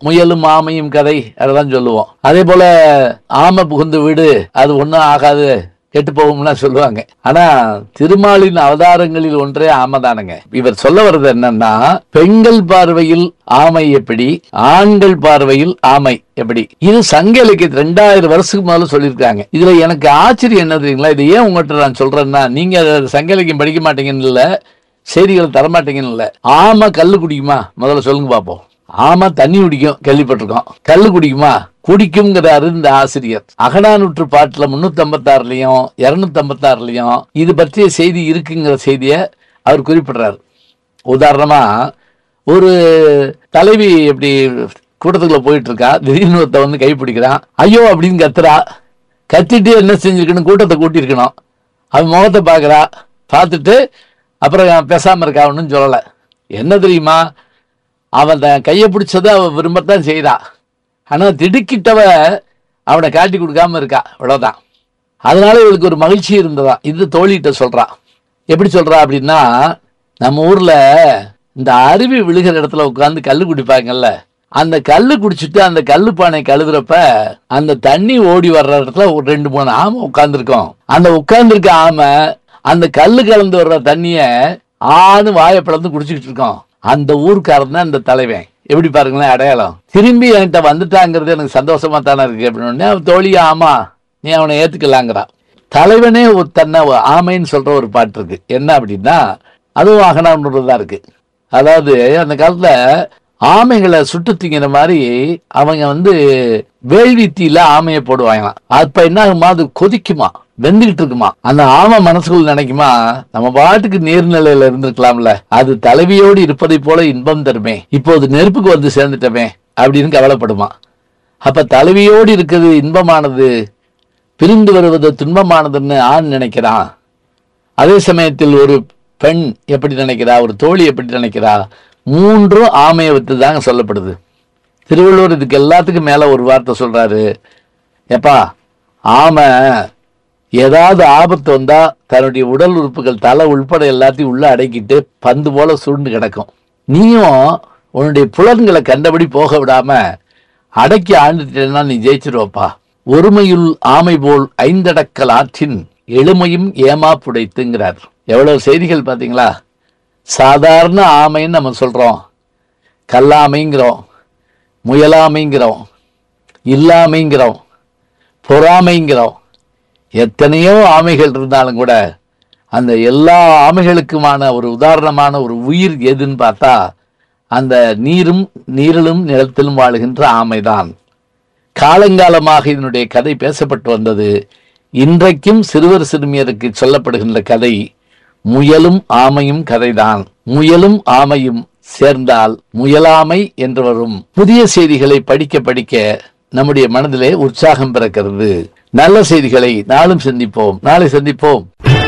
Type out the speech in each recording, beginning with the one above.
முயலும் ஆமையும் கதை அதெல்லாம் சொல்லுவோம் அதே போல ஆமை புகுந்து வீடு அது ஒன்றும் ஆகாது கெட்டு போகும்லாம் சொல்லுவாங்க ஆனா திருமாலின் அவதாரங்களில் ஒன்றே ஆமைதானுங்க இவர் சொல்ல வர்றது என்னன்னா பெண்கள் பார்வையில் ஆமை எப்படி ஆண்கள் பார்வையில் ஆமை எப்படி இது சங்க இலக்கியத்து ரெண்டாயிரம் வருஷத்துக்கு முதல்ல சொல்லியிருக்காங்க இதுல எனக்கு ஆச்சரியம் என்ன தெரியுங்களா இது ஏன் உங்கள்கிட்ட நான் சொல்றேன்னா நீங்க அதை சங்க இலக்கியம் படிக்க மாட்டீங்கன்னு இல்ல செய்திகள் தரமாட்டீங்கன்னு இல்ல ஆமை கல்லு குடிக்குமா முதல்ல சொல்லுங்க பாப்போம் ஆமா தண்ணி குடிக்கும் கேள்விப்பட்டிருக்கோம் கல்லு குடிக்குமா குடிக்குங்கிறாரு இந்த ஆசிரியர் அகனானூற்று பாட்டுல முன்னூத்தி ஐம்பத்தாறுலயும் இருநூத்தி ஐம்பத்தாறுலயும் இது பற்றிய செய்தி இருக்குங்கிற செய்தியை அவர் குறிப்பிடுறாரு உதாரணமா ஒரு தலைவி இப்படி கூட்டத்துக்குள்ள போயிட்டு இருக்கா திடீர்னு ஒருத்த வந்து கை பிடிக்கிறான் ஐயோ அப்படின்னு கத்துறா கத்திட்டு என்ன செஞ்சிருக்கணும் கூட்டத்தை கூட்டியிருக்கணும் அவன் முகத்தை பார்க்கறா பார்த்துட்டு அப்புறம் பேசாம இருக்கா ஒன்றும் சொல்லலை என்ன தெரியுமா அவன் தன் கையை பிடிச்சதை அவன் விரும்பத்தான் செய்தா ஆனா திடுக்கிட்டவ அவனை காட்டி கொடுக்காம இருக்கா இவ்வளவுதான் அதனால இவளுக்கு ஒரு மகிழ்ச்சி இருந்ததா இது தோழிகிட்ட சொல்றா எப்படி சொல்றா அப்படின்னா நம்ம ஊர்ல இந்த அருவி விழுகிற இடத்துல உட்காந்து கல்லு குடிப்பாங்கல்ல அந்த கல்லு குடிச்சிட்டு அந்த கல்லு பானை கழுவுறப்ப அந்த தண்ணி ஓடி வர்ற இடத்துல ஒரு ரெண்டு மூணு ஆமை உட்கார்ந்துருக்கோம் அந்த உட்கார்ந்துருக்க ஆமை அந்த கல்லு கலந்து வர்ற தண்ணிய ஆணு வாயை பிளந்து குடிச்சிக்கிட்டு இருக்கோம் அந்த ஊருக்காரன் தான் அந்த தலைவன் எப்படி பாருங்களேன் அடையாளம் திரும்பி என்கிட்ட வந்துட்டாங்கிறது எனக்கு சந்தோஷமா தானே இருக்கு அப்படின்னு அவன் தோழி ஆமா நீ அவனை ஏத்துக்கலாங்கிறான் தலைவனே ஒரு தன்னை ஒரு ஆமைன்னு சொல்ற ஒரு பாட்டு இருக்கு என்ன அப்படின்னா அதுவும் அகனான்னு தான் இருக்கு அதாவது அந்த காலத்துல ஆமைகளை சுட்டு திங்கிற மாதிரி அவங்க வந்து வேள்வித்தியில ஆமையை போடுவாங்களாம் அப்ப என்ன ஆகுமா அது கொதிக்குமா வெந்துகிட்டு இருக்குமா அந்த ஆமை மனசுக்குள்ள நினைக்குமா நம்ம பாட்டுக்கு நீர்நிலையில இருந்திருக்கலாம்ல அது தலைவியோடு இருப்பதை போல இன்பம் தருமே இப்போது நெருப்புக்கு வந்து சேர்ந்துட்டமே அப்படின்னு கவலைப்படுமா அப்ப தலைவியோடு இருக்கிறது இன்பமானது பிரிந்து வருவது துன்பமானதுன்னு ஆண் நினைக்கிறான் அதே சமயத்தில் ஒரு பெண் எப்படி நினைக்கிறா ஒரு தோழி எப்படி நினைக்கிறா மூன்றும் ஆமையை வித்து தாங்க சொல்லப்படுது திருவள்ளுவர் இதுக்கு எல்லாத்துக்கும் மேல ஒரு வார்த்தை சொல்றாரு எப்பா ஆமை ஏதாவது ஆபத்து வந்தா தன்னுடைய உடல் உறுப்புகள் தலை உள்பட எல்லாத்தையும் உள்ள அடக்கிட்டு பந்து போல சுருண்டு கிடக்கும் நீயும் உன்னுடைய புலன்களை கண்டபடி போக விடாம அடக்கி ஆண்டுட்டேன்னா நீ ஜெயிச்சிருவப்பா ஒருமையுள் ஆமை போல் ஐந்தடக்கல் ஆற்றின் எளிமையும் ஏமா புடைத்துங்கிறார் எவ்வளவு செய்திகள் பாத்தீங்களா சாதாரண ஆமைன்னு நம்ம சொல்றோம் கல்லாமைங்கிறோம் முயலாமைங்கிறோம் இல்லாமைங்கிறோம் பொறாமைங்கிறோம் எத்தனையோ ஆமைகள் இருந்தாலும் கூட அந்த எல்லா ஆமைகளுக்குமான ஒரு உதாரணமான ஒரு உயிர் எதுன்னு பார்த்தா அந்த நீரும் நீரிலும் நிலத்திலும் வாழுகின்ற ஆமைதான் காலங்காலமாக இதனுடைய கதை பேசப்பட்டு வந்தது இன்றைக்கும் சிறுவர் சிறுமியருக்கு சொல்லப்படுகின்ற கதை முயலும் ஆமையும் கதைதான் முயலும் ஆமையும் சேர்ந்தால் முயலாமை என்று வரும் புதிய செய்திகளை படிக்க படிக்க நம்முடைய மனதிலே உற்சாகம் பிறக்கிறது நல்ல செய்திகளை நாளும் சந்திப்போம் நாளை சந்திப்போம்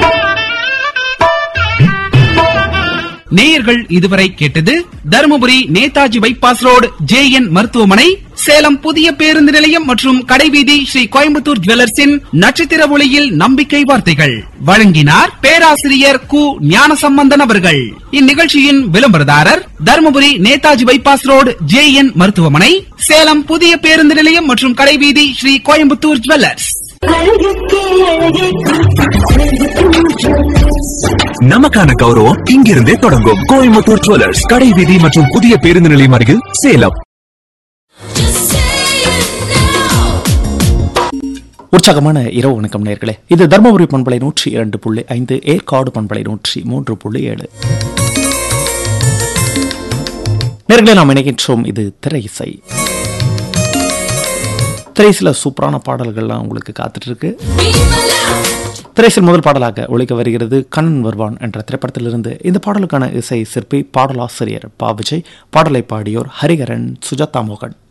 நேயர்கள் இதுவரை கேட்டது Dharmapuri Netaji bypass road J N மருத்துவமனை சேலம் புதிய பேருந்து நிலையம் மற்றும் கடைவீதி ஸ்ரீ கோயம்புத்தூர் ஜுவல்லர்ஸின் நட்சத்திர ஒளியில் நம்பிக்கை வார்த்தைகள் வழங்கினார் பேராசிரியர் கு ஞானசம்பந்தன் அவர்கள் இந்நிகழ்ச்சியின் விளம்பரதாரர் Dharmapuri Netaji bypass road J N மருத்துவமனை சேலம் புதிய பேருந்து நிலையம் மற்றும் கடைவீதி ஸ்ரீ கோயம்புத்தூர் ஜுவல்லர்ஸ் அழகுக்கே அழகே நமக்கான கௌரவம் இங்கிருந்தே தொடங்கும் கோயம்புத்தூர் ஜுவல்லர்ஸ் கடை வீதி மற்றும் புதிய பேருந்து நிலையம் அருகில் சேலம் உற்சாகமான இரவு வணக்கம் நேர்களே இது தர்மபுரி பண்பலை நூற்றி இரண்டு புள்ளி ஐந்து ஏற்காடு பண்பலை நூற்றி மூன்று புள்ளி ஏழு நேர்களே நாம் இணைகின்றோம் இது திரை இசை திரைசில சூப்பரான பாடல்கள்லாம் உங்களுக்கு காத்துட்டு இருக்கு திரைசில் முதல் பாடலாக ஒழிக்க வருகிறது கண்ணன் வருவான் என்ற திரைப்படத்திலிருந்து இந்த பாடலுக்கான இசை சிற்பி பாடலாசிரியர் பா விஜய் பாடலை பாடியோர் ஹரிகரன் சுஜாதா மோகன்